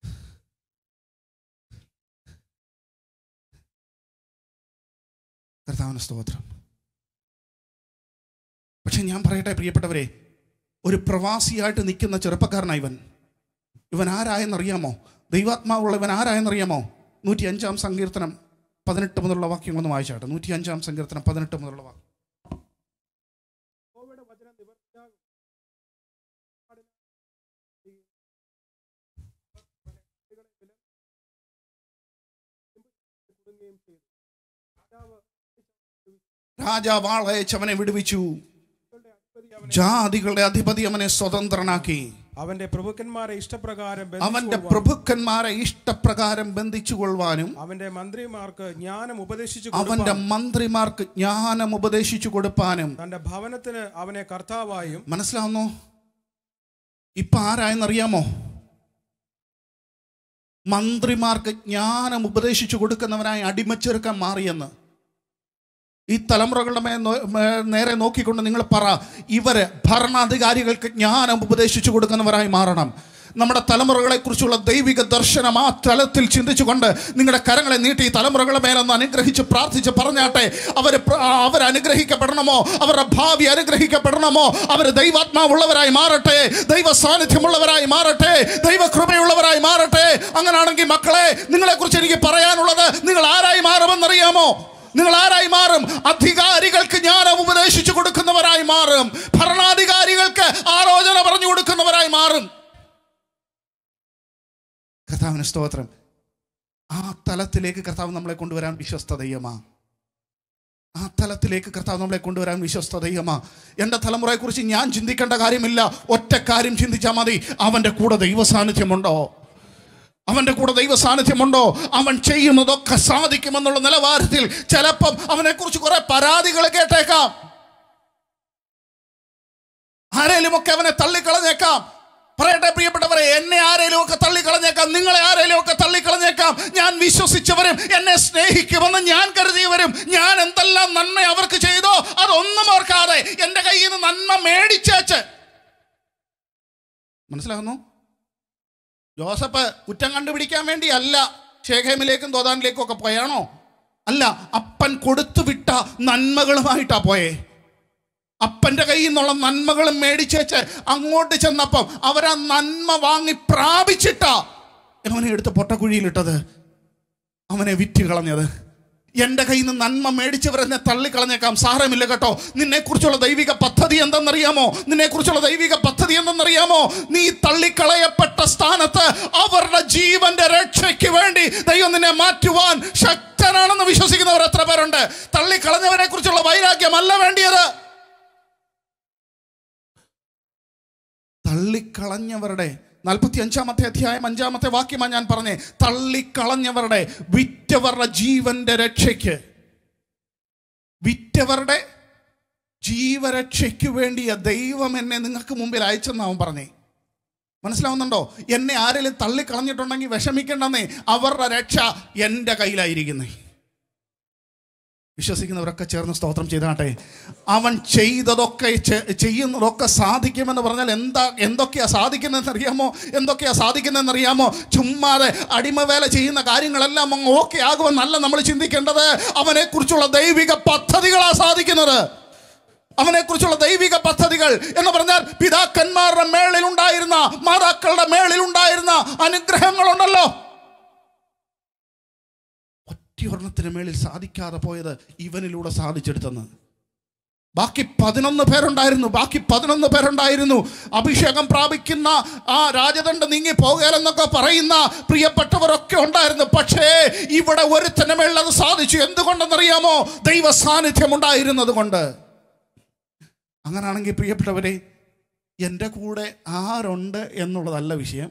കർത്താവിന് സ്തോത്രം പക്ഷെ ഞാൻ പറയട്ടെ പ്രിയപ്പെട്ടവരെ ഒരു പ്രവാസിയായിട്ട് നിൽക്കുന്ന ചെറുപ്പക്കാരനാണ് ഇവൻ ഇവൻ ആരായെന്നറിയാമോ ദൈവാത്മാവുള്ള ഇവൻ ആരായെന്നറിയാമോ നൂറ്റി അഞ്ചാം സങ്കീർത്തനം പതിനെട്ട് മുതലുള്ള വാക്യങ്ങളൊന്ന് വായിച്ചാട്ടെ നൂറ്റി അഞ്ചാം സങ്കീർത്തനം പതിനെട്ട് മുതലുള്ള വാക്യം രാജാവ് ആളയച്ചവനെ വിടുവിച്ചു ജാതികളുടെ അധിപതി അവനെ സ്വതന്ത്രനാക്കി അവന്റെ പ്രഭുക്കന്മാരെ ഇഷ്ടപ്രകാരം അവന്റെ ബന്ധിച്ചുകൊള്ളുവാനും, പ്രഭുക്കന്മാരെ ഇഷ്ടപ്രകാരം ബന്ധിച്ചു കൊള്ളുവാനും അവന്റെ മന്ത്രിമാർക്ക് ജ്ഞാനം ഉപദേശിച്ചു അവന്റെ കൊടുപ്പാനും, മന്ത്രിമാർക്ക് ജ്ഞാനം ഉപദേശിച്ചു കൊടുപ്പാനും തന്റെ ഭവനത്തിന് അവനെ കർത്താവായും മനസ്സിലാവുന്നോ ഇപ്പൊ ആരായെന്നറിയാമോ മന്ത്രിമാർക്ക് ജ്ഞാനം ഉപദേശിച്ചു കൊടുക്കുന്നവനായി അടിമച്ചെറുക്കാൻ മാറിയെന്ന് ഈ തലമുറകളുടെ മേ നോ- മേ- നേരെ നോക്കിക്കൊണ്ട് നിങ്ങൾ പറ ഇവര് ഭരണാധികാരികൾക്ക് ജ്ഞാനം ഉപദേശിച്ചു കൊടുക്കുന്നവരായി മാറണം നമ്മുടെ തലമുറകളെക്കുറിച്ചുള്ള ദൈവിക ദർശനം ആ തലത്തിൽ ചിന്തിച്ചുകൊണ്ട് നിങ്ങളുടെ കരങ്ങളെ നീട്ടി ഈ തലമുറകളെ മേലൊന്ന് അനുഗ്രഹിച്ച് പ്രാർത്ഥിച്ച് പറഞ്ഞാട്ടെ അവർ അവർ അനുഗ്രഹിക്കപ്പെടണമോ അവരുടെ ഭാവി അനുഗ്രഹിക്കപ്പെടണമോ അവർ ദൈവാത്മാവുള്ളവരായി മാറട്ടെ ദൈവ സാന്നിധ്യമുള്ളവരായി മാറട്ടെ ദൈവകൃപയുള്ളവരായി മാറട്ടെ അങ്ങനാണെങ്കിൽ മക്കളെ നിങ്ങളെക്കുറിച്ച് എനിക്ക് പറയാനുള്ളത് നിങ്ങൾ ആരായി മാറുമെന്നറിയാമോ നിങ്ങൾ ആരായി മാറും അധികാരികൾക്ക് ജ്ഞാനം ഉപദേശിച്ചു കൊടുക്കുന്നവരായി മാറും ഭരണാധികാരികൾക്ക് ആലോചന പറഞ്ഞു കൊടുക്കുന്നവരായി മാറും കർത്താവിന് സ്തോത്രം ആ തലത്തിലേക്ക് കർത്താവ് നമ്മളെ കൊണ്ടുവരാൻ വിശ്വസ്തതയ്യമാ ആ തലത്തിലേക്ക് കർത്താവ് നമ്മളെ കൊണ്ടുവരാൻ വിശ്വസ്തതയ്യമാ എൻ്റെ തലമുറയെക്കുറിച്ച് ഞാൻ ചിന്തിക്കേണ്ട കാര്യമില്ല ഒറ്റ കാര്യം ചിന്തിച്ചാൽ മതി അവൻ്റെ കൂടെ ദൈവ സാന്നിധ്യമുണ്ടോ അവൻ്റെ കൂടെ ദൈവ സാന്നിധ്യമുണ്ടോ അവൻ ചെയ്യുന്നതൊക്കെ സാധിക്കുമെന്നുള്ള നിലവാരത്തിൽ ചിലപ്പം അവനെക്കുറിച്ച് കുറെ പരാതികൾ കേട്ടേക്കാം ആരേലും ഒക്കെ അവനെ തള്ളിക്കളഞ്ഞേക്കാം പറയട്ടെ പ്രിയപ്പെട്ടവരെ എന്നെ ആരേലും ഒക്കെ തള്ളിക്കളഞ്ഞേക്കാം നിങ്ങളെ ആരേലും ഒക്കെ തള്ളിക്കളഞ്ഞേക്കാം ഞാൻ വിശ്വസിച്ചവരും എന്നെ സ്നേഹിക്കുമെന്ന് ഞാൻ കരുതിയവരും ഞാൻ എന്തെല്ലാം നന്മ അവർക്ക് ചെയ്തോ അതൊന്നും ഓർക്കാതെ എൻ്റെ കയ്യിൽ നിന്ന് നന്മ മേടിച്ചേച്ച് മനസ്സിലാകുന്നു ജോസഫ് കുറ്റം കണ്ടുപിടിക്കാൻ വേണ്ടി അല്ല ഷേഖേമിലേക്കും തോതാനിലേക്കും ഒക്കെ പോയാണോ അല്ല അപ്പൻ കൊടുത്തു വിട്ട നന്മകളുമായിട്ടാ പോയേ അപ്പൻ്റെ കയ്യിൽ നിന്നുള്ള നന്മകളും മേടിച്ചേച്ച് അങ്ങോട്ട് ചെന്നപ്പം അവരാ നന്മ വാങ്ങി പ്രാപിച്ചിട്ടാ അവനെ എടുത്ത് പൊട്ടക്കുഴിയിലിട്ടത് അവനെ വിറ്റ് കളഞ്ഞത് എൻ്റെ കയ്യിൽ നിന്ന് നന്മ മേടിച്ചവരെന്നെ തള്ളിക്കളഞ്ഞേക്കാം സാരമില്ല കേട്ടോ നിന്നെക്കുറിച്ചുള്ള ദൈവിക പദ്ധതി എന്തെന്നറിയാമോ നിന്നെക്കുറിച്ചുള്ള ദൈവിക പദ്ധതി എന്തെന്നറിയാമോ നീ തള്ളിക്കളയപ്പെട്ട സ്ഥാനത്ത് അവരുടെ ജീവന്റെ രക്ഷയ്ക്ക് വേണ്ടി ദൈവം നിന്നെ മാറ്റുവാൻ ശക്തനാണെന്ന് വിശ്വസിക്കുന്നവർ എത്ര പേരുണ്ട് തള്ളിക്കളഞ്ഞവരെ കുറിച്ചുള്ള വൈരാഗ്യമല്ല വേണ്ടിയത് തള്ളിക്കളഞ്ഞവരുടെ നാൽപ്പത്തി അഞ്ചാമത്തെ അധ്യായം അഞ്ചാമത്തെ വാക്യമാണ് ഞാൻ പറഞ്ഞേ തള്ളിക്കളഞ്ഞവരുടെ വിറ്റവരുടെ ജീവന്റെ രക്ഷയ്ക്ക് വിറ്റവരുടെ ജീവരക്ഷയ്ക്ക് വേണ്ടിയ ദൈവം എന്നെ നിങ്ങൾക്ക് മുമ്പിൽ അയച്ചെന്ന് അവൻ പറഞ്ഞേ മനസ്സിലാവുന്നുണ്ടോ എന്നെ ആരെങ്കിലും തള്ളിക്കളഞ്ഞിട്ടുണ്ടെങ്കിൽ വിഷമിക്കണ്ടെന്നേ അവരുടെ രക്ഷ എൻ്റെ കയ്യിലായിരിക്കുന്നേ വിശ്വസിക്കുന്നവരൊക്കെ ചേർന്ന് സ്തോത്രം ചെയ്താട്ടെ അവൻ ചെയ്തതൊക്കെ ചെ- ചെയ്യുന്നതൊക്കെ സാധിക്കുമെന്ന് പറഞ്ഞാൽ എന്താ എന്തൊക്കെയാ സാധിക്കുന്നതെന്ന് അറിയാമോ എന്തൊക്കെയാ സാധിക്കുന്നതെന്ന് അറിയാമോ ചുമ്മാതെ അടിമവേല ചെയ്യുന്ന കാര്യങ്ങളെല്ലാം അങ്ങ് ഓക്കെ ആകുമെന്നല്ല നമ്മൾ ചിന്തിക്കേണ്ടത് അവനെക്കുറിച്ചുള്ള ദൈവിക പദ്ധതികളാ സാധിക്കുന്നത് അവനെക്കുറിച്ചുള്ള ദൈവിക പദ്ധതികൾ എന്ന് പറഞ്ഞാൽ പിതാക്കന്മാരുടെ മേളിൽ ഉണ്ടായിരുന്ന മാതാക്കളുടെ മേളിൽ ഉണ്ടായിരുന്ന അനുഗ്രഹങ്ങളുണ്ടല്ലോ ഒറ്റയൊരെണ്ണത്തിന് മേളിൽ സാധിക്കാതെ പോയത് ഇവനിലൂടെ സാധിച്ചെടുത്തെന്ന് ബാക്കി പതിനൊന്ന് പേരുണ്ടായിരുന്നു ബാക്കി പതിനൊന്ന് പേരുണ്ടായിരുന്നു അഭിഷേകം പ്രാപിക്കുന്ന ആ രാജദണ്ഡ് നീങ്ങി പോകലെന്നൊക്കെ പറയുന്ന പ്രിയപ്പെട്ടവരൊക്കെ ഉണ്ടായിരുന്നു പക്ഷേ ഇവിടെ ഒരുത്തന്റെ മേളിൽ അത് സാധിച്ചു എന്തുകൊണ്ടെന്നറിയാമോ ദൈവ സാന്നിധ്യം ഉണ്ടായിരുന്നത് കൊണ്ട് അങ്ങനാണെങ്കിൽ പ്രിയപ്പെട്ടവരെ എൻ്റെ കൂടെ ആരുണ്ട് എന്നുള്ളതല്ല വിഷയം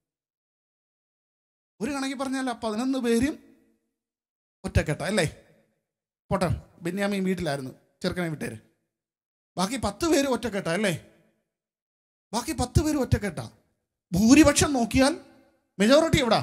ഒരു കണക്കിൽ പറഞ്ഞാൽ ആ പതിനൊന്ന് പേരും ഒറ്റക്കെട്ട അല്ലേ പോട്ടെ ബെന്യാമീൻ വീട്ടിലായിരുന്നു ചെറുക്കനെ വിട്ടേര് ബാക്കി പത്ത് പേര് ഒറ്റക്കെട്ട അല്ലേ ബാക്കി പത്ത് പേര് ഒറ്റക്കെട്ട ഭൂരിപക്ഷം നോക്കിയാൽ മെജോറിറ്റി എവിടാ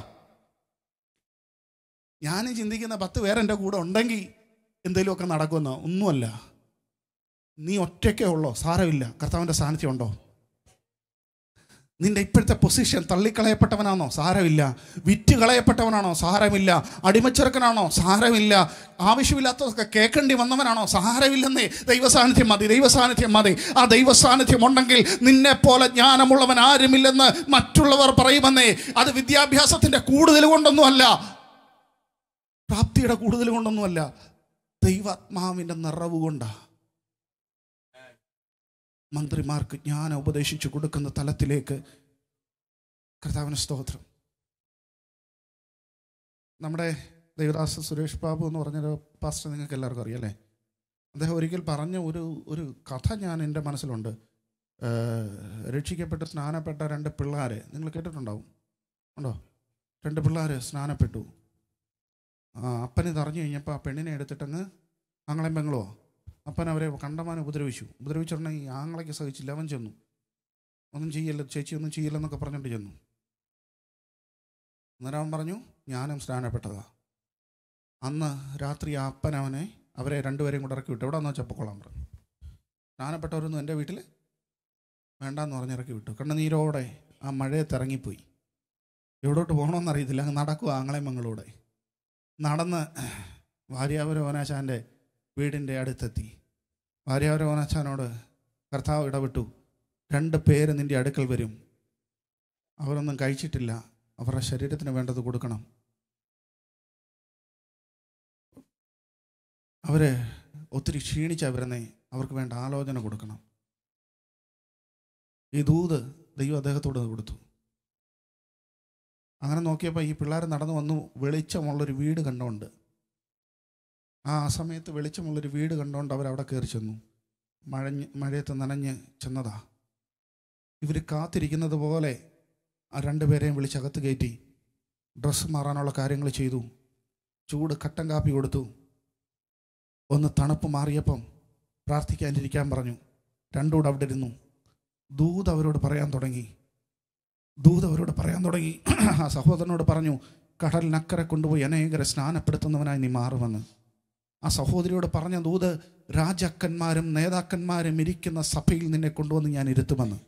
ഞാൻ ചിന്തിക്കുന്ന പത്ത് പേര് എൻ്റെ കൂടെ ഉണ്ടെങ്കിൽ എന്തെങ്കിലുമൊക്കെ നടക്കുമെന്നോ ഒന്നുമല്ല നീ ഒറ്റയ്ക്കേ ഉള്ളോ സാരമില്ല കർത്താവിൻ്റെ സാന്നിധ്യം ഉണ്ടോ നിന്റെ ഇപ്പോഴത്തെ പൊസിഷൻ തള്ളിക്കളയപ്പെട്ടവനാണോ സാരമില്ല വിറ്റ് കളയപ്പെട്ടവനാണോ സാരമില്ല അടിമച്ചെറുക്കനാണോ സാരമില്ല ആവശ്യമില്ലാത്തതൊക്കെ കേൾക്കേണ്ടി വന്നവനാണോ സാരമില്ലെന്നേ ദൈവസാന്നിധ്യം മതി ദൈവസാന്നിധ്യം മതി ആ ദൈവസാന്നിധ്യം ഉണ്ടെങ്കിൽ നിന്നെ പോലെ ജ്ഞാനമുള്ളവൻ ആരുമില്ലെന്ന് മറ്റുള്ളവർ പറയുമെന്നേ അത് വിദ്യാഭ്യാസത്തിൻ്റെ കൂടുതൽ കൊണ്ടൊന്നുമല്ല പ്രാപ്തിയുടെ കൂടുതൽ കൊണ്ടൊന്നുമല്ല ദൈവാത്മാവിൻ്റെ നിറവ് കൊണ്ടാണ് മന്ത്രിമാർക്ക് ജ്ഞാനം ഉപദേശിച്ചു കൊടുക്കുന്ന തലത്തിലേക്ക് കർത്താവിന് സ്തോത്രം നമ്മുടെ ദേവദാസ് സുരേഷ് ബാബു എന്ന് പറഞ്ഞൊരു പാസ്റ്റർ നിങ്ങൾക്ക് എല്ലാവർക്കും അറിയാം അല്ലേ അദ്ദേഹം ഒരിക്കൽ പറഞ്ഞ ഒരു ഒരു കഥ ഞാൻ എൻ്റെ മനസ്സിലുണ്ട് ഏഹ്, രക്ഷിക്കപ്പെട്ട് സ്നാനപ്പെട്ട രണ്ട് പിള്ളേരെ നിങ്ങൾ കേട്ടിട്ടുണ്ടാവും ഉണ്ടോ രണ്ട് പിള്ളേർ സ്നാനപ്പെട്ടു ആ, അപ്പനിത് അറിഞ്ഞു കഴിഞ്ഞപ്പോൾ ആ പെണ്ണിനെ എടുത്തിട്ടങ്ങ് ആങ്ങളെയും പെങ്ങളോ അപ്പൻ അവരെ കണ്ടമാനം ഉപദ്രവിച്ചു ഉപദ്രവിച്ചിട്ടുണ്ടെങ്കിൽ ഈ ആങ്ങളയ്ക്ക് സഹിച്ചില്ല അവൻ ചെന്നു ഒന്നും ചെയ്യല്ല ചേച്ചി ഒന്നും ചെയ്യില്ലെന്നൊക്കെ പറഞ്ഞിട്ട് ചെന്നു അന്നേരം അവൻ പറഞ്ഞു ഞാനും സ്നാനപ്പെട്ടതാ അന്ന് രാത്രി ആ അപ്പൻ അവനെ അവരെ രണ്ടുപേരെയും കൂടെ ഇറക്കി വിട്ടു എവിടെ നിന്ന് വെച്ചാൽ പൊക്കോളാൻ പറഞ്ഞു സ്നാനപ്പെട്ടവരൊന്നും എൻ്റെ വീട്ടിൽ വേണ്ടാന്ന് പറഞ്ഞ് ഇറക്കി വിട്ടു കണ്ണുനീരോടെ ആ മഴയത്ത് ഇറങ്ങിപ്പോയി എവിടോട്ട് പോകണമെന്ന് അറിയത്തില്ല അങ്ങ് നടക്കുക ആങ്ങളെ മങ്ങളൂടെ നടന്ന് ഭാര്യാപുരവനാശാൻ്റെ വീടിൻ്റെ അടുത്തെത്തി ഭാര്യാപുരവനാശാനോട് കർത്താവ് ഇടപെട്ടു രണ്ട് പേര് നിൻ്റെ അടുക്കൽ വരും അവരൊന്നും കഴിച്ചിട്ടില്ല അവരുടെ ശരീരത്തിന് വേണ്ടത് കൊടുക്കണം അവർ ഒത്തിരി ക്ഷീണിച്ചാണ് വരുന്നേ അവർക്ക് വേണ്ട ആലോചന കൊടുക്കണം ഈ ദൂത് ദൈവം അദ്ദേഹത്തോട് കൊടുത്തു അങ്ങനെ നോക്കിയപ്പോൾ ഈ പിള്ളേർ നടന്നു വന്നു വെളിച്ചമുള്ളൊരു വീട് കണ്ടുകൊണ്ട് ആ സമയത്ത് വെളിച്ചമുള്ളൊരു വീട് കണ്ടുകൊണ്ട് അവരവിടെ കയറി ചെന്നു മഴഞ്ഞ് മഴയത്ത് നനഞ്ഞ് ചെന്നതാ ഇവർ കാത്തിരിക്കുന്നത് പോലെ ആ രണ്ടുപേരെയും വിളിച്ചകത്ത് കയറ്റി ഡ്രസ്സ് മാറാനുള്ള കാര്യങ്ങൾ ചെയ്തു ചൂട് കട്ടൻ കാപ്പി കൊടുത്തു ഒന്ന് തണുപ്പ് മാറിയപ്പം പ്രാർത്ഥിക്കാനിരിക്കാൻ പറഞ്ഞു രണ്ടുകൂടെ അവിടെ ഇരുന്നു ദൂത് അവരോട് പറയാൻ തുടങ്ങി ദൂത് അവരോട് പറയാൻ തുടങ്ങി ആ സഹോദരനോട് പറഞ്ഞു കടലിനക്കരെ കൊണ്ടുപോയി അനേകരെ സ്നാനപ്പെടുത്തുന്നവനായി നീ മാറുമെന്ന് ആ സഹോദരിയോട് പറഞ്ഞ ദൂത് രാജാക്കന്മാരും നേതാക്കന്മാരും ഇരിക്കുന്ന സഭയിൽ നിന്നെ കൊണ്ടുവന്ന് ഞാൻ ഇരുത്തുമെന്ന്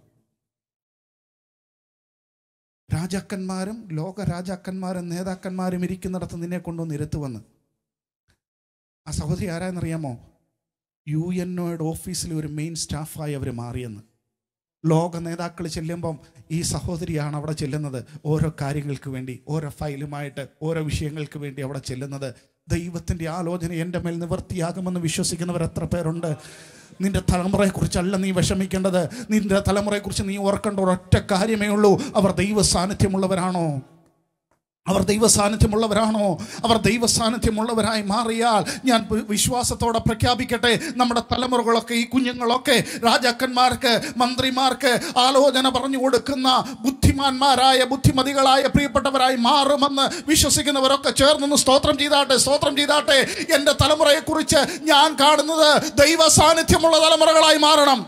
രാജാക്കന്മാരും ലോക രാജാക്കന്മാരും നേതാക്കന്മാരും ഇരിക്കുന്നിടത്ത് നിന്നെ കൊണ്ടുവന്ന് ഇരുത്തുമെന്ന് ആ സഹോദരി ആരാന്നറിയാമോ യു എൻ ഒയുടെ ഓഫീസിലെ ഒരു മെയിൻ സ്റ്റാഫായി അവർ മാറിയെന്ന് ലോക നേതാക്കൾ ചെല്ലുമ്പം ഈ സഹോദരിയാണ് അവിടെ ചെല്ലുന്നത് ഓരോ കാര്യങ്ങൾക്ക് വേണ്ടി ഓരോ ഫയലുമായിട്ട് ഓരോ വിഷയങ്ങൾക്ക് വേണ്ടി അവിടെ ചെല്ലുന്നത് ദൈവത്തിൻ്റെ ആലോചന എൻ്റെ മേൽ നിവൃത്തിയാകുമെന്ന് വിശ്വസിക്കുന്നവർ എത്ര പേരുണ്ട് നിന്റെ തലമുറയെക്കുറിച്ചല്ല നീ വിഷമിക്കേണ്ടത് നിന്റെ തലമുറയെക്കുറിച്ച് നീ ഓർക്കേണ്ട ഒരൊറ്റ കാര്യമേ ഉള്ളൂ അവർ ദൈവ സാന്നിധ്യമുള്ളവരാണോ അവർ ദൈവ സാന്നിധ്യമുള്ളവരാണോ അവർ ദൈവ സാന്നിധ്യമുള്ളവരായി മാറിയാൽ ഞാൻ വി- വിശ്വാസത്തോടെ പ്രഖ്യാപിക്കട്ടെ നമ്മുടെ തലമുറകളൊക്കെ ഈ കുഞ്ഞുങ്ങളൊക്കെ രാജാക്കന്മാർക്ക് മന്ത്രിമാർക്ക് ആലോചന പറഞ്ഞു കൊടുക്കുന്ന ബുദ്ധിമാന്മാരായ ബുദ്ധിമതികളായ പ്രിയപ്പെട്ടവരായി മാറുമെന്ന് വിശ്വസിക്കുന്നവരൊക്കെ ചേർന്നൊന്ന് സ്തോത്രം ചെയ്താട്ടെ സ്തോത്രം ചെയ്താട്ടെ എൻ്റെ തലമുറയെക്കുറിച്ച് ഞാൻ കാണുന്നത് ദൈവ സാന്നിധ്യമുള്ള തലമുറകളായി മാറണം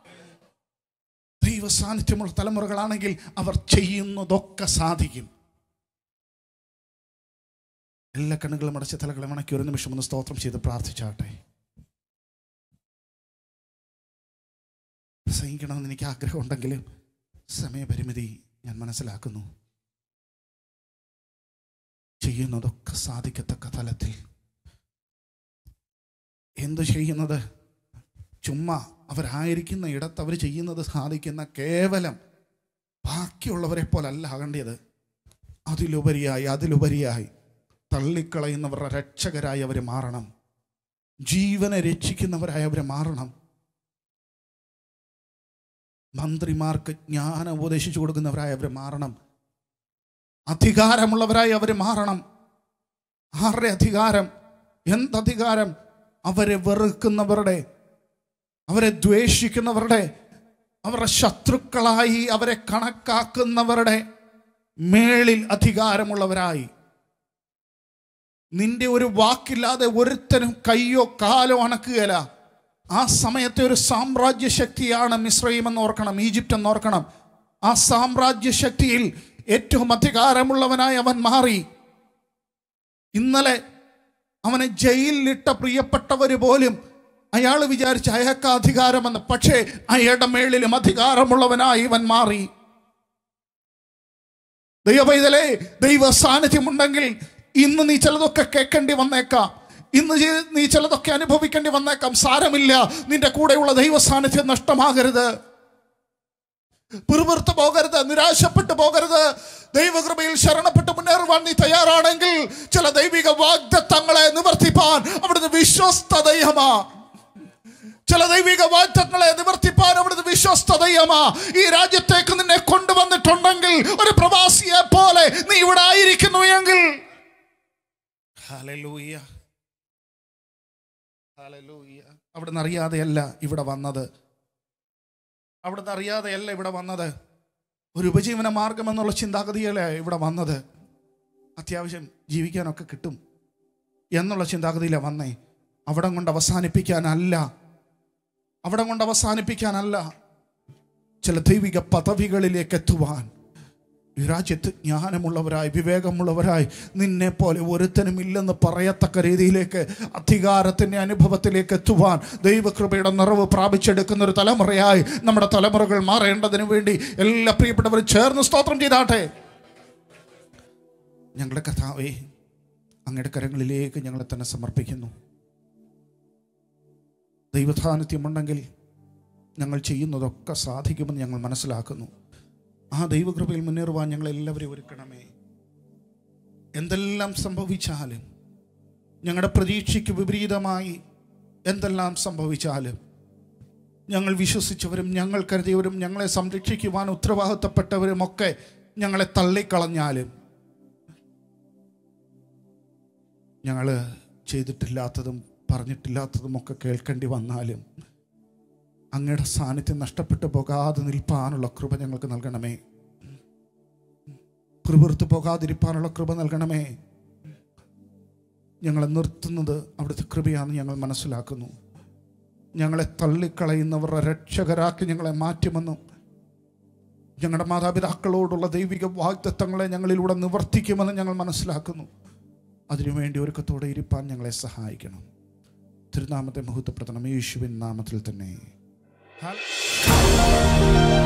ദൈവ സാന്നിധ്യമുള്ള തലമുറകളാണെങ്കിൽ അവർ ചെയ്യുന്നതൊക്കെ സാധിക്കും എല്ലാ കണ്ണുകളും അടച്ച തലകളെ മണക്കി ഒരു നിമിഷം ഒന്ന് സ്തോത്രം ചെയ്ത് പ്രാർത്ഥിച്ചാട്ടെ പ്രസംഗിക്കണമെന്ന് എനിക്ക് ആഗ്രഹമുണ്ടെങ്കിലും സമയപരിമിതി ഞാൻ മനസ്സിലാക്കുന്നു ചെയ്യുന്നതൊക്കെ സാധിക്കത്തക്ക തലത്തിൽ എന്തു ചെയ്യുന്നത് ചുമ്മാ അവരായിരിക്കുന്ന ഇടത്ത് അവർ ചെയ്യുന്നത് സാധിക്കുന്ന കേവലം ബാക്കിയുള്ളവരെ പോലല്ല ആകേണ്ടത് അതിലുപരിയായി അതിലുപരിയായി തള്ളിക്കളയുന്നവരുടെ രക്ഷകരായി അവർ മാറണം ജീവനെ രക്ഷിക്കുന്നവരായി അവർ മാറണം മന്ത്രിമാർക്ക് ജ്ഞാനം ഉപദേശിച്ചു കൊടുക്കുന്നവരായി അവർ മാറണം അധികാരമുള്ളവരായി അവർ മാറണം ആരുടെ അധികാരം എന്തധികാരം അവരെ വെറുക്കുന്നവരുടെ അവരെ ദ്വേഷിക്കുന്നവരുടെ അവരുടെ ശത്രുക്കളായി അവരെ കണക്കാക്കുന്നവരുടെ മേളിൽ അധികാരമുള്ളവരായി നിന്റെ ഒരു വാക്കില്ലാതെ ഒരുത്തനും കയ്യോ കാലോ അണക്കുകയില്ല ആ സമയത്തെ ഒരു സാമ്രാജ്യ ശക്തിയാണ് മിശ്രയും എന്ന് ഓർക്കണം ഈജിപ്റ്റ് എന്ന് ഓർക്കണം ആ സാമ്രാജ്യ ശക്തിയിൽ ഏറ്റവും അധികാരമുള്ളവനായി അവൻ മാറി ഇന്നലെ അവനെ ജയിലിലിട്ട പ്രിയപ്പെട്ടവർ പോലും അയാൾ വിചാരിച്ച അയാൾക്ക് അധികാരമെന്ന് പക്ഷേ അയാളുടെ മേളിലും അധികാരമുള്ളവനായി ഇവൻ മാറി ദൈവപൈതലേ ദൈവ സാന്നിധ്യമുണ്ടെങ്കിൽ ഇന്ന് നീ ചിലതൊക്കെ കേൾക്കേണ്ടി വന്നേക്കാം ഇന്ന് ചെ- നീ ചിലതൊക്കെ അനുഭവിക്കേണ്ടി വന്നേക്കാം സാരമില്ല നിന്റെ കൂടെയുള്ള ദൈവ സാന്നിധ്യം നഷ്ടമാകരുത് പിറുപിറുത്ത് പോകരുത് നിരാശപ്പെട്ടു പോകരുത് ദൈവകൃപയിൽ ശരണപ്പെട്ട് മുന്നേറുവാൻ നീ തയ്യാറാണെങ്കിൽ ചില ദൈവിക വാഗ്ദത്തങ്ങളെ നിവർത്തിപ്പാൻ അവിടുന്ന് വിശ്വസ്ത ദൈവമാ ചില ദൈവിക വാഗ്ദത്തങ്ങളെ നിവർത്തിപ്പാൻ അവിടുന്ന് വിശ്വസ്ത ദൈവമാ ഈ രാജ്യത്തേക്ക് നിന്നെ കൊണ്ടുവന്നിട്ടുണ്ടെങ്കിൽ ഒരു പ്രവാസിയെ പോലെ നീ ഇവിടെ ആയിരിക്കുന്നു എങ്കിൽ ഹല്ലേലൂയ. ഹല്ലേലൂയ. അവിടുന്ന് അറിയാതെയല്ല ഇവിടെ വന്നത് അവിടുന്ന് അറിയാതെയല്ല ഇവിടെ വന്നത് ഒരു ഉപജീവന മാർഗം എന്നുള്ള ചിന്താഗതിയല്ലേ ഇവിടെ വന്നത് അത്യാവശ്യം ജീവിക്കാനൊക്കെ കിട്ടും എന്നുള്ള ചിന്താഗതിയിലാണ് വന്നേ അവിടം കൊണ്ട് അവസാനിപ്പിക്കാനല്ല അവിടം കൊണ്ട് അവസാനിപ്പിക്കാനല്ല ചില ദൈവിക പദവികളിലേക്ക് എത്തുവാൻ ഈ രാജ്യത്ത് ജ്ഞാനമുള്ളവരായി വിവേകമുള്ളവരായി നിന്നെ പോലെ ഒരുത്തനും ഇല്ലെന്ന് പറയത്തക്ക രീതിയിലേക്ക് അധികാരത്തിൻ്റെ അനുഭവത്തിലേക്ക് എത്തുവാൻ ദൈവകൃപയുടെ നിറവ് പ്രാപിച്ചെടുക്കുന്ന ഒരു തലമുറയായി നമ്മുടെ തലമുറകൾ മാറേണ്ടതിനു വേണ്ടി എല്ലാ പ്രിയപ്പെട്ടവരും ചേർന്ന് സ്തോത്രം ചെയ്താട്ടെ ഞങ്ങളുടെ കഥാവേ അങ്ങയുടെ കരങ്ങളിലേക്ക് ഞങ്ങളെ തന്നെ സമർപ്പിക്കുന്നു ദൈവസാന്നിധ്യമുണ്ടെങ്കിൽ ഞങ്ങൾ ചെയ്യുന്നതൊക്കെ സാധിക്കുമെന്ന് ഞങ്ങൾ മനസ്സിലാക്കുന്നു ആ ദൈവകൃപയിൽ മുന്നേറുവാൻ ഞങ്ങൾ എല്ലാവരെയും ഒരുക്കണമേ എന്തെല്ലാം സംഭവിച്ചാലും ഞങ്ങളുടെ പ്രതീക്ഷയ്ക്ക് വിപരീതമായി എന്തെല്ലാം സംഭവിച്ചാലും ഞങ്ങൾ വിശ്വസിച്ചവരും ഞങ്ങൾ കരുതിയവരും ഞങ്ങളെ സംരക്ഷിക്കുവാൻ ഉത്തരവാദിത്തപ്പെട്ടവരുമൊക്കെ ഞങ്ങളെ തള്ളിക്കളഞ്ഞാലും ഞങ്ങൾ ചെയ്തിട്ടില്ലാത്തതും പറഞ്ഞിട്ടില്ലാത്തതും ഒക്കെ കേൾക്കേണ്ടി വന്നാലും അങ്ങയുടെ സാന്നിധ്യം നഷ്ടപ്പെട്ടു പോകാതെ നിൽപ്പാനുള്ള കൃപ ഞങ്ങൾക്ക് നൽകണമേ പിറുപിറുത്ത് പോകാതിരിപ്പാനുള്ള കൃപ നൽകണമേ ഞങ്ങളെ നിർത്തുന്നത് അവിടുത്തെ കൃപയാണെന്ന് ഞങ്ങൾ മനസ്സിലാക്കുന്നു ഞങ്ങളെ തള്ളിക്കളയുന്നവരുടെ രക്ഷകരാക്കി ഞങ്ങളെ മാറ്റുമെന്നും ഞങ്ങളുടെ മാതാപിതാക്കളോടുള്ള ദൈവിക വാഗ്ദത്തങ്ങളെ ഞങ്ങളിലൂടെ നിവർത്തിക്കുമെന്ന് ഞങ്ങൾ മനസ്സിലാക്കുന്നു അതിനുവേണ്ടി ഒരുക്കത്തോടെ ഇരിപ്പാൻ ഞങ്ങളെ സഹായിക്കണം തിരുനാമത്തെ മഹത്വപ്പെടുത്തണം യേശുവിൻ നാമത്തിൽ തന്നെ